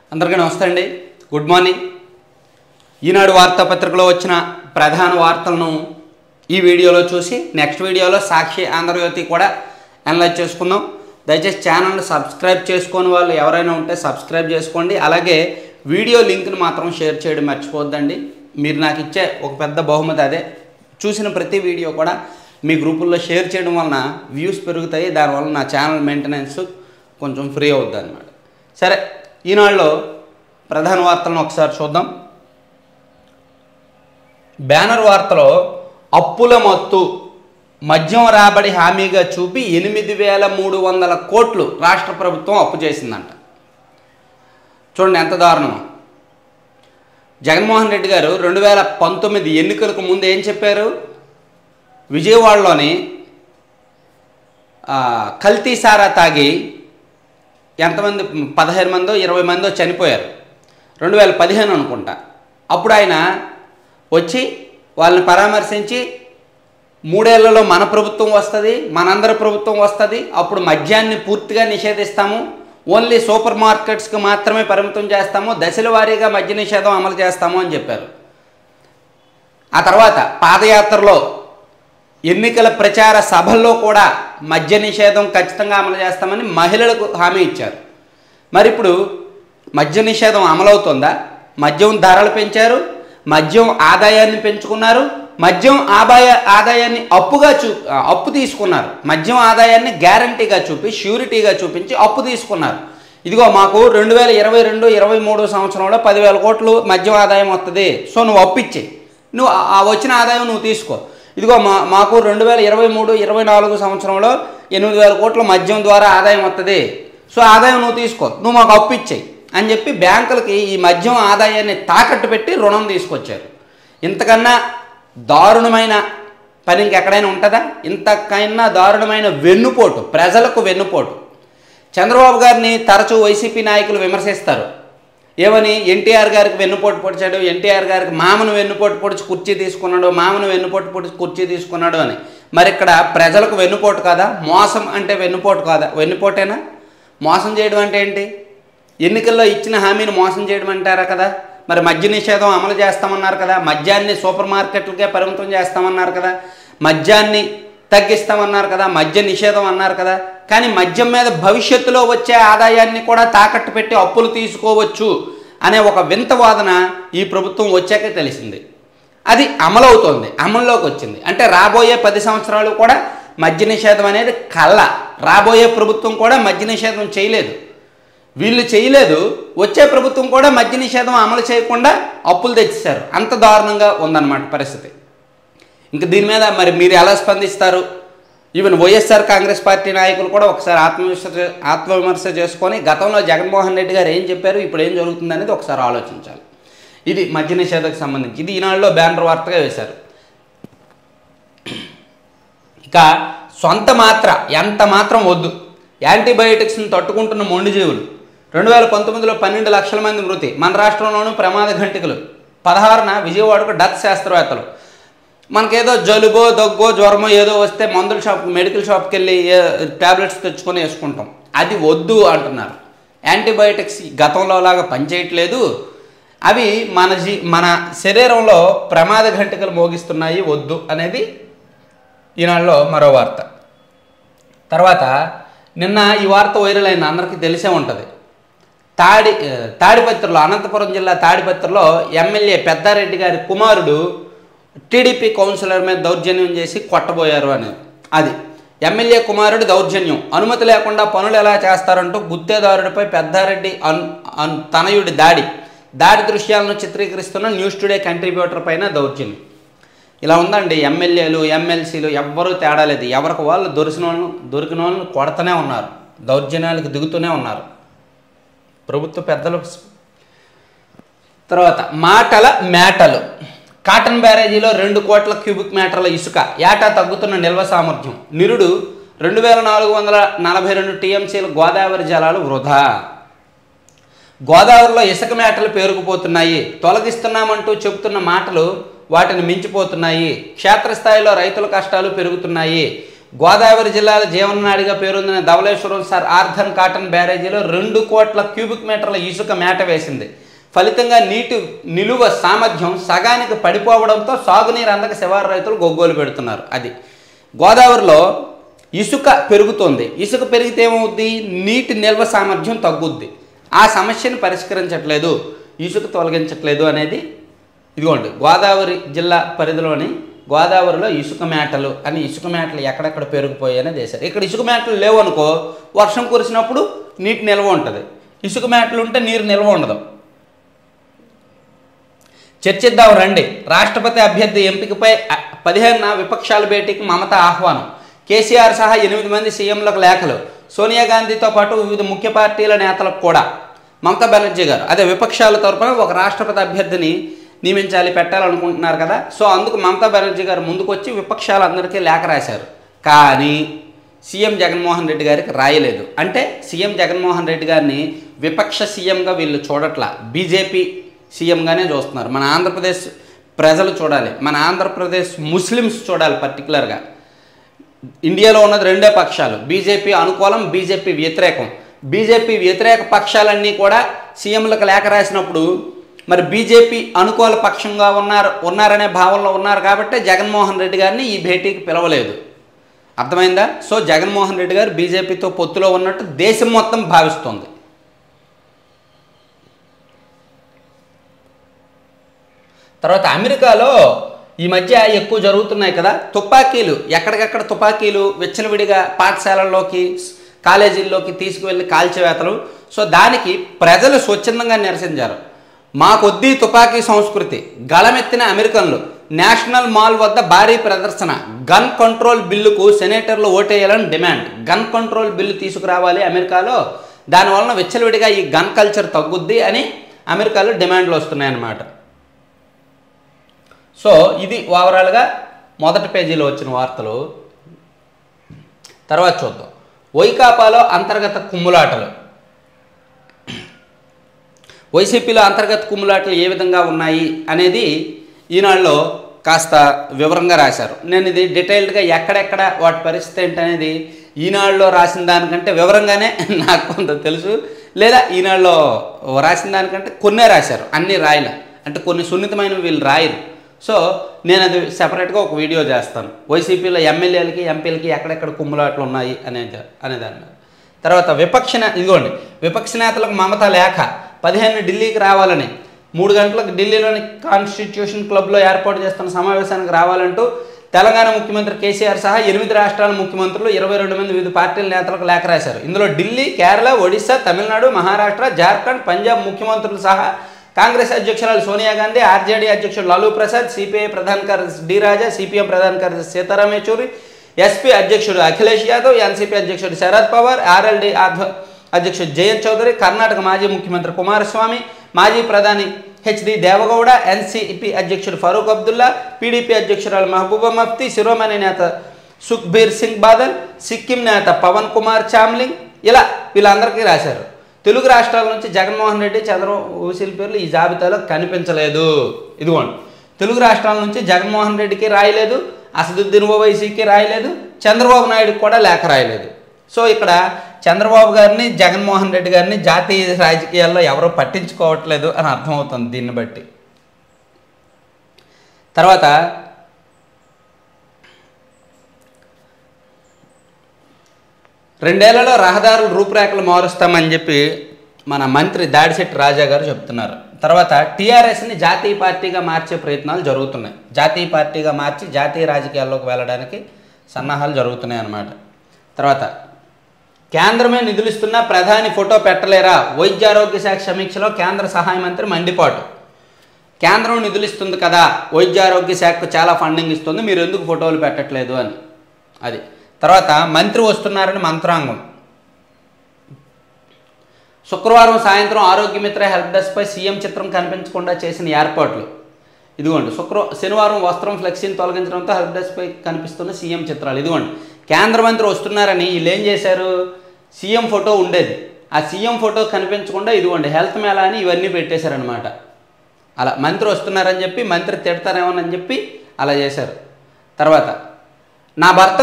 అందరికీ నమస్తే అండి గుడ్ మార్నింగ్ ఈనాడు వార్తాపత్రికలో వచ్చిన ప్రధాన వార్తలను ఈ వీడియోలో చూసి నెక్స్ట్ వీడియోలో సాక్షి ఆంధ్రజ్యోతి కూడా అనలైజ్ చేసుకుందాం దయచేసి ఛానల్ని సబ్స్క్రైబ్ చేసుకోని వాళ్ళు ఎవరైనా ఉంటే సబ్స్క్రైబ్ చేసుకోండి అలాగే వీడియో లింక్ని మాత్రం షేర్ చేయడం మర్చిపోవద్దండి మీరు నాకు ఇచ్చే ఒక పెద్ద బహుమతి అదే చూసిన ప్రతి వీడియో కూడా మీ గ్రూపుల్లో షేర్ చేయడం వలన వ్యూస్ పెరుగుతాయి దానివల్ల నా ఛానల్ మెయింటెనెన్స్ కొంచెం ఫ్రీ అవుద్ది అనమాట సరే ఈనాడులో ప్రధాన వార్తలను ఒకసారి చూద్దాం బ్యానర్ వార్తలో అప్పుల మత్తు మద్యం రాబడి హామీగా చూపి ఎనిమిది వేల మూడు వందల కోట్లు రాష్ట్ర ప్రభుత్వం అప్పు చేసిందంట చూడండి ఎంత దారుణమో జగన్మోహన్ రెడ్డి గారు రెండు వేల పంతొమ్మిది ఎన్నికలకు ముందు ఏం చెప్పారు విజయవాడలోని ఆ, కల్తీ సారా తాగి ఎంతమంది పదహైదు మందో ఇరవై మందో చనిపోయారు రెండు వేల పదిహేను అనుకుంటా అప్పుడు ఆయన వచ్చి వాళ్ళని పరామర్శించి మూడేళ్లలో మన ప్రభుత్వం వస్తుంది మనందరి ప్రభుత్వం వస్తుంది అప్పుడు మద్యాన్ని పూర్తిగా నిషేధిస్తాము ఓన్లీ సూపర్ మార్కెట్స్కి మాత్రమే పరిమితం చేస్తాము దశల వారీగా మద్య నిషేధం అమలు చేస్తాము అని చెప్పారు ఆ తర్వాత పాదయాత్రలో ఎన్నికల ప్రచార సభల్లో కూడా మద్య నిషేధం ఖచ్చితంగా అమలు చేస్తామని మహిళలకు హామీ ఇచ్చారు మరి ఇప్పుడు మద్య నిషేధం అమలవుతుందా మద్యం ధరలు పెంచారు మద్యం ఆదాయాన్ని పెంచుకున్నారు మద్యం ఆదాయ ఆదాయాన్ని అప్పుగా చూ అప్పు తీసుకున్నారు మద్యం ఆదాయాన్ని గ్యారంటీగా చూపి ష్యూరిటీగా చూపించి అప్పు తీసుకున్నారు ఇదిగో మాకు రెండు వేల ఇరవై రెండు ఇరవై మూడు సంవత్సరంలో పదివేల కోట్లు మద్యం ఆదాయం వస్తుంది సో నువ్వు అప్పిచ్చే నువ్వు ఆ- ఆ వచ్చిన ఆదాయం నువ్వు తీసుకో ఇదిగో మా మాకు రెండు వేల ఇరవై మూడు ఇరవై నాలుగు సంవత్సరంలో ఎనిమిది వేల కోట్ల మద్యం ద్వారా ఆదాయం వస్తుంది సో ఆదాయం నువ్వు తీసుకో నువ్వు మాకు అప్పు ఇచ్చేయి అని చెప్పి బ్యాంకులకి ఈ మద్యం ఆదాయాన్ని తాకట్టు పెట్టి రుణం తీసుకొచ్చారు ఇంతకన్నా దారుణమైన పని ఇంకెక్కడైనా ఉంటుందా ఇంతకైనా దారుణమైన వెన్నుపోటు ప్రజలకు వెన్నుపోటు చంద్రబాబు గారిని తరచూ వైసీపీ నాయకులు విమర్శిస్తారు ఏమని ఎన్టీఆర్ గారికి వెన్నుపోటు పొడిచాడు ఎన్టీఆర్ గారికి మామను వెన్నుపోటు పొడిచి కుర్చీ తీసుకున్నాడు మామను వెన్నుపోటు పొడిచి కుర్చీ తీసుకున్నాడు అని మరి ఇక్కడ ప్రజలకు వెన్నుపోటు కాదా మోసం అంటే వెన్నుపోటు కాదా వెన్నుపోటేనా మోసం చేయడం అంటే ఏంటి ఎన్నికల్లో ఇచ్చిన హామీని మోసం చేయడం అంటారా కదా మరి మద్య నిషేధం అమలు చేస్తామన్నారు కదా మద్యాన్ని సూపర్ మార్కెట్లకే పరిమితం చేస్తామన్నారు కదా మద్యాన్ని తగ్గిస్తామన్నారు కదా మద్య నిషేధం అన్నారు కదా కానీ మద్యం మీద భవిష్యత్తులో వచ్చే ఆదాయాన్ని కూడా తాకట్టు పెట్టి అప్పులు తీసుకోవచ్చు అనే ఒక వింత వాదన ఈ ప్రభుత్వం వచ్చాకే తెలిసింది అది అమలవుతోంది అమల్లోకి వచ్చింది అంటే రాబోయే పది సంవత్సరాలు కూడా మద్య నిషేధం అనేది కళ్ళ రాబోయే ప్రభుత్వం కూడా మద్య నిషేధం చేయలేదు వీళ్ళు చేయలేదు వచ్చే ప్రభుత్వం కూడా మద్య నిషేధం అమలు చేయకుండా అప్పులు తెచ్చేశారు అంత దారుణంగా ఉందన్నమాట పరిస్థితి ఇంకా దీని మీద మరి మీరు ఎలా స్పందిస్తారు ఈవెన్ వైఎస్ఆర్ కాంగ్రెస్ పార్టీ నాయకులు కూడా ఒకసారి ఆత్మవిమర్శ ఆత్మవిమర్శ చేసుకొని గతంలో జగన్మోహన్ రెడ్డి గారు ఏం చెప్పారు ఇప్పుడు ఏం జరుగుతుంది అనేది ఒకసారి ఆలోచించాలి ఇది మద్య నిషేధకు సంబంధించి ఇది ఈనాడులో బ్యానర్ వార్తగా వేశారు ఇక సొంత మాత్ర ఎంత మాత్రం వద్దు యాంటీబయోటిక్స్ని తట్టుకుంటున్న మొండి జీవులు రెండు వేల పంతొమ్మిదిలో పన్నెండు లక్షల మంది మృతి మన రాష్ట్రంలోనూ ప్రమాద ఘంటికలు పదహారున విజయవాడకు డత్ శాస్త్రవేత్తలు మనకేదో జలుబో దగ్గో జ్వరమో ఏదో వస్తే మందుల షాప్ మెడికల్ షాప్కి వెళ్ళి ట్యాబ్లెట్స్ తెచ్చుకొని వేసుకుంటాం అది వద్దు అంటున్నారు యాంటీబయోటిక్స్ గతంలో లాగా పనిచేయట్లేదు అవి మన జీ మన శరీరంలో ప్రమాద ఘంటికలు మోగిస్తున్నాయి వద్దు అనేది ఈనాడులో మరో వార్త తర్వాత నిన్న ఈ వార్త వైరల్ అయింది అందరికీ తెలిసే ఉంటుంది తాడి ఆ, తాడిపత్రిలో అనంతపురం జిల్లా తాడిపత్రిలో ఎమ్మెల్యే పెద్దారెడ్డి గారి కుమారుడు టీడీపీ కౌన్సిలర్ మీద దౌర్జన్యం చేసి కొట్టబోయారు అని అది ఎమ్మెల్యే కుమారుడు దౌర్జన్యం అనుమతి లేకుండా పనులు ఎలా చేస్తారంటూ గుత్తేదారుడిపై పెద్దారెడ్డి అన్ అన్ తనయుడి దాడి దాడి దృశ్యాలను చిత్రీకరిస్తున్న న్యూస్ టుడే కంట్రిబ్యూటర్ పైన దౌర్జన్యం ఇలా ఉందండి ఎమ్మెల్యేలు ఎమ్మెల్సీలు ఎవ్వరూ తేడా లేదు ఎవరికి వాళ్ళు దొరికిన వాళ్ళను దొరికిన వాళ్ళని కొడతనే ఉన్నారు దౌర్జన్యాలకు దిగుతూనే ఉన్నారు ప్రభుత్వ పెద్దలు తర్వాత మాటల మేటలు కాటన్ బ్యారేజీలో రెండు కోట్ల క్యూబిక్ మీటర్ల ఇసుక ఏటా తగ్గుతున్న నిల్వ సామర్థ్యం నిరుడు రెండు వేల నాలుగు వందల నలభై రెండు టీఎంసీల గోదావరి జలాలు వృధా గోదావరిలో ఇసుక మేటలు పేరుకుపోతున్నాయి తొలగిస్తున్నామంటూ చెబుతున్న మాటలు వాటిని మించిపోతున్నాయి క్షేత్రస్థాయిలో రైతుల కష్టాలు పెరుగుతున్నాయి గోదావరి జిల్లాల జీవననాడిగా పేరొందిన ధవళేశ్వరం సార్ ఆర్థన్ కాటన్ బ్యారేజీలో రెండు కోట్ల క్యూబిక్ మీటర్ల ఇసుక మేట వేసింది ఫలితంగా నీటి నిలువ సామర్థ్యం సగానికి పడిపోవడంతో సాగునీరు అందక శివారు రైతులు గొగ్గోలు పెడుతున్నారు అది గోదావరిలో ఇసుక పెరుగుతోంది ఇసుక పెరిగితే ఏమవుద్ది నీటి నిల్వ సామర్థ్యం తగ్గుద్ది ఆ సమస్యను పరిష్కరించట్లేదు ఇసుక తొలగించట్లేదు అనేది ఇదిగోండి గోదావరి జిల్లా పరిధిలోని గోదావరిలో ఇసుక మేటలు అని ఇసుక మేటలు ఎక్కడెక్కడ పెరిగిపోయాయని వేశారు ఇక్కడ ఇసుక మేటలు లేవు అనుకో వర్షం కురిసినప్పుడు నీటి నిల్వ ఉంటుంది ఇసుక మేటలు ఉంటే నీరు నిల్వ ఉండదు చర్చిద్దాం రండి రాష్ట్రపతి అభ్యర్థి ఎంపికపై అ- పదిహేనున విపక్షాల భేటీకి మమత ఆహ్వానం కేసీఆర్ సహా ఎనిమిది మంది సీఎంలకు లేఖలు సోనియా గాంధీతో పాటు వివిధ ముఖ్య పార్టీల నేతలకు కూడా మమతా బెనర్జీ గారు అదే విపక్షాల తరపున ఒక రాష్ట్రపతి అభ్యర్థిని నియమించాలి పెట్టాలనుకుంటున్నారు కదా సో అందుకు మమతా బెనర్జీ గారు ముందుకొచ్చి విపక్షాలందరికీ లేఖ రాశారు కానీ సీఎం జగన్మోహన్ రెడ్డి గారికి రాయలేదు అంటే సీఎం జగన్మోహన్ రెడ్డి గారిని విపక్ష సీఎంగా వీళ్ళు చూడట్లా బీజేపీ సీఎంగానే చూస్తున్నారు మన ఆంధ్రప్రదేశ్ ప్రజలు చూడాలి మన ఆంధ్రప్రదేశ్ ముస్లిమ్స్ చూడాలి పర్టికులర్గా ఇండియాలో ఉన్నది రెండే పక్షాలు బీజేపీ అనుకూలం బీజేపీ వ్యతిరేకం బీజేపీ వ్యతిరేక పక్షాలన్నీ కూడా సీఎంలకు లేఖ రాసినప్పుడు మరి బీజేపీ అనుకూల పక్షంగా ఉన్నారు ఉన్నారనే భావనలో ఉన్నారు కాబట్టి జగన్మోహన్ రెడ్డి గారిని ఈ భేటీకి పిలవలేదు అర్థమైందా సో జగన్మోహన్ రెడ్డి గారు బీజేపీతో పొత్తులో ఉన్నట్టు దేశం మొత్తం భావిస్తోంది తర్వాత అమెరికాలో ఈ మధ్య ఎక్కువ జరుగుతున్నాయి కదా తుపాకీలు ఎక్కడికెక్కడ తుపాకీలు విచ్చలవిడిగా పాఠశాలల్లోకి కాలేజీల్లోకి తీసుకువెళ్ళి కాల్చివేతలు సో దానికి ప్రజలు స్వచ్ఛందంగా నిరసించారు మాకొద్దీ తుపాకీ సంస్కృతి గళమెత్తిన అమెరికన్లు నేషనల్ మాల్ వద్ద భారీ ప్రదర్శన గన్ కంట్రోల్ బిల్లుకు సెనేటర్లు ఓటేయాలని డిమాండ్ గన్ కంట్రోల్ బిల్లు తీసుకురావాలి అమెరికాలో దానివలన విచ్చలవిడిగా ఈ గన్ కల్చర్ తగ్గుద్ది అని అమెరికాలో డిమాండ్లు వస్తున్నాయన్నమాట సో ఇది ఓవరాల్గా మొదటి పేజీలో వచ్చిన వార్తలు తర్వాత చూద్దాం వైకాపాలో అంతర్గత కుమ్ములాటలు వైసీపీలో అంతర్గత కుమ్ములాటలు ఏ విధంగా ఉన్నాయి అనేది ఈనాడులో కాస్త వివరంగా రాశారు నేను ఇది డీటెయిల్డ్గా ఎక్కడెక్కడ వాటి పరిస్థితి ఏంటనేది ఈనాడులో రాసిన దానికంటే వివరంగానే నాకు కొంత తెలుసు లేదా ఈనాడులో రాసిన దానికంటే కొన్నే రాశారు అన్నీ రాయలే అంటే కొన్ని సున్నితమైనవి వీళ్ళు రాయరు సో నేను అది సెపరేట్గా ఒక వీడియో చేస్తాను వైసీపీలో ఎమ్మెల్యేలకి ఎంపీలకి ఎక్కడెక్కడ కుమ్ములాట్లు ఉన్నాయి అనే అనే దాని మీద తర్వాత విపక్ష నే- ఇదిగోండి విపక్ష నేతలకు మమత లేఖ పదిహేను ఢిల్లీకి రావాలని మూడు గంటలకు ఢిల్లీలోని కాన్స్టిట్యూషన్ క్లబ్లో ఏర్పాటు చేస్తున్న సమావేశానికి రావాలంటూ తెలంగాణ ముఖ్యమంత్రి కేసీఆర్ సహా ఎనిమిది రాష్ట్రాల ముఖ్యమంత్రులు ఇరవై రెండు మంది వివిధ పార్టీల నేతలకు లేఖ రాశారు ఇందులో ఢిల్లీ కేరళ ఒడిశా తమిళనాడు మహారాష్ట్ర జార్ఖండ్ పంజాబ్ ముఖ్యమంత్రులు సహా కాంగ్రెస్ అధ్యక్షురాలు సోనియా గాంధీ ఆర్జేడీ అధ్యక్షుడు లాలూ ప్రసాద్ సిపిఐ ప్రధాన కార్యదర్శి డి రాజా సిపిఎం ప్రధాన కార్యదర్శి సీతారాం యెచూరి ఎస్పీ అధ్యక్షుడు అఖిలేష్ యాదవ్ ఎన్సీపీ అధ్యక్షుడు శరద్ పవార్ ఆర్ఎల్డి ఆధ్వ అధ్యక్షుడు జయంత్ చౌదరి కర్ణాటక మాజీ ముఖ్యమంత్రి కుమారస్వామి మాజీ ప్రధాని హెచ్డి దేవగౌడ ఎన్సీపీ అధ్యక్షుడు ఫరూక్ అబ్దుల్లా పీడీపీ అధ్యక్షురాలు మహబూబా మఫ్తీ శిరోమణి నేత సుఖ్బీర్ సింగ్ బాదల్ సిక్కిం నేత పవన్ కుమార్ చామ్లింగ్ ఇలా వీళ్ళందరికీ రాశారు తెలుగు రాష్ట్రాల నుంచి జగన్మోహన్ రెడ్డి చంద్రబాబు పేర్లు ఈ జాబితాలో కనిపించలేదు ఇదిగోండి తెలుగు రాష్ట్రాల నుంచి జగన్మోహన్ రెడ్డికి రాయలేదు అసదుద్దీన్ ఓవైసీకి రాయలేదు చంద్రబాబు నాయుడుకి కూడా లేఖ రాయలేదు సో ఇక్కడ చంద్రబాబు గారిని జగన్మోహన్ రెడ్డి గారిని జాతీయ రాజకీయాల్లో ఎవరో పట్టించుకోవట్లేదు అని అర్థమవుతుంది దీన్ని బట్టి తర్వాత రెండేళ్లలో రహదారుల రూపురేఖలు మారుస్తామని చెప్పి మన మంత్రి దాడిశెట్టి రాజా గారు చెప్తున్నారు తర్వాత టీఆర్ఎస్ని జాతీయ పార్టీగా మార్చే ప్రయత్నాలు జరుగుతున్నాయి జాతీయ పార్టీగా మార్చి జాతీయ రాజకీయాల్లోకి వెళ్ళడానికి సన్నాహాలు జరుగుతున్నాయి అన్నమాట తర్వాత కేంద్రమే నిధులిస్తున్నా ప్రధాని ఫోటో పెట్టలేరా వైద్యారోగ్య శాఖ సమీక్షలో కేంద్ర సహాయ మంత్రి మండిపాటు కేంద్రం నిధులిస్తుంది కదా వైద్యారోగ్య శాఖకు చాలా ఫండింగ్ ఇస్తుంది మీరు ఎందుకు ఫోటోలు పెట్టట్లేదు అని అది తర్వాత మంత్రి వస్తున్నారని మంత్రాంగం శుక్రవారం సాయంత్రం ఆరోగ్య మిత్ర హెల్ప్ డెస్క్పై సీఎం చిత్రం కనిపించకుండా చేసిన ఏర్పాట్లు ఇదిగోండి శుక్ర శనివారం వస్త్రం ఫ్లెక్సీని తొలగించడంతో హెల్ప్ డెస్క్పై కనిపిస్తున్న సీఎం చిత్రాలు ఇదిగోండి కేంద్ర మంత్రి వస్తున్నారని వీళ్ళు ఏం చేశారు సీఎం ఫోటో ఉండేది ఆ సీఎం ఫోటో కనిపించకుండా ఇదిగోండి హెల్త్ మేళా అని ఇవన్నీ పెట్టేశారనమాట అలా మంత్రి వస్తున్నారని చెప్పి మంత్రి తిడతారేమోనని చెప్పి అలా చేశారు తర్వాత నా భర్త